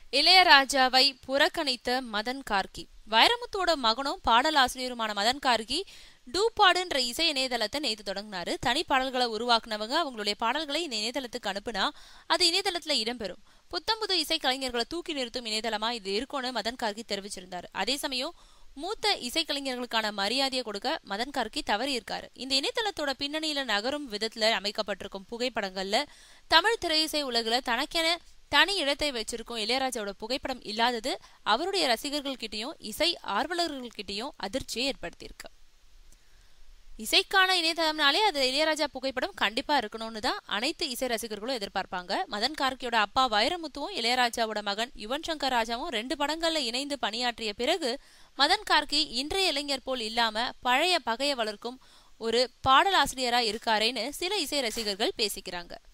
இளையராஜாவை புறக்கணித்த மதன் கார்கி வைரமுத்துவோட மகனும் பாடலாசிரியருமான மதன் கார்கி டூ பாடுன்ற இசை இணையதளத்தை நேத்து தொடங்கினாரு தனி பாடல்களை உருவாக்குனவங்க அவங்களுடைய பாடல்களை இந்த இணையதளத்துக்கு அனுப்புனா அது இணையதளத்துல இடம்பெறும் புத்தம் புது இசை கலைஞர்களை தூக்கி நிறுத்தும் இணையதளமா இது இருக்கும்னு மதன் கார்கி தெரிவிச்சிருந்தாரு அதே சமயம் மூத்த இசைக்கலைஞர்களுக்கான மரியாதையை கொடுக்க மதன் கார்கி தவறி இருக்காரு இந்த இணையதளத்தோட பின்னணியில நகரும் விதத்துல அமைக்கப்பட்டிருக்கும் புகைப்படங்கள்ல தமிழ் திரையிசை உலகுல தனக்கென தனி இடத்தை வச்சிருக்கும் இளையராஜாவோட புகைப்படம் இல்லாதது அவருடைய ரசிகர்கள் கிட்டயும் இசை ஆர்வலர்கள் கிட்டயும் அதிர்ச்சியை ஏற்படுத்தியிருக்கு இசைக்கான இணையதளம்னாலே அது இளையராஜா புகைப்படம் கண்டிப்பா இருக்கணும்னு தான் அனைத்து இசை ரசிகர்களும் எதிர்பார்ப்பாங்க மதன் கார்கியோட அப்பா வைரமுத்துவும் இளையராஜாவோட மகன் யுவன் சங்கர் ராஜாவும் ரெண்டு படங்கள்ல இணைந்து பணியாற்றிய பிறகு மதன் கார்கி இன்றைய இளைஞர் போல் இல்லாம பழைய பகையை வளர்க்கும் ஒரு பாடலாசிரியரா இருக்காரேன்னு சில இசை ரசிகர்கள் பேசிக்கிறாங்க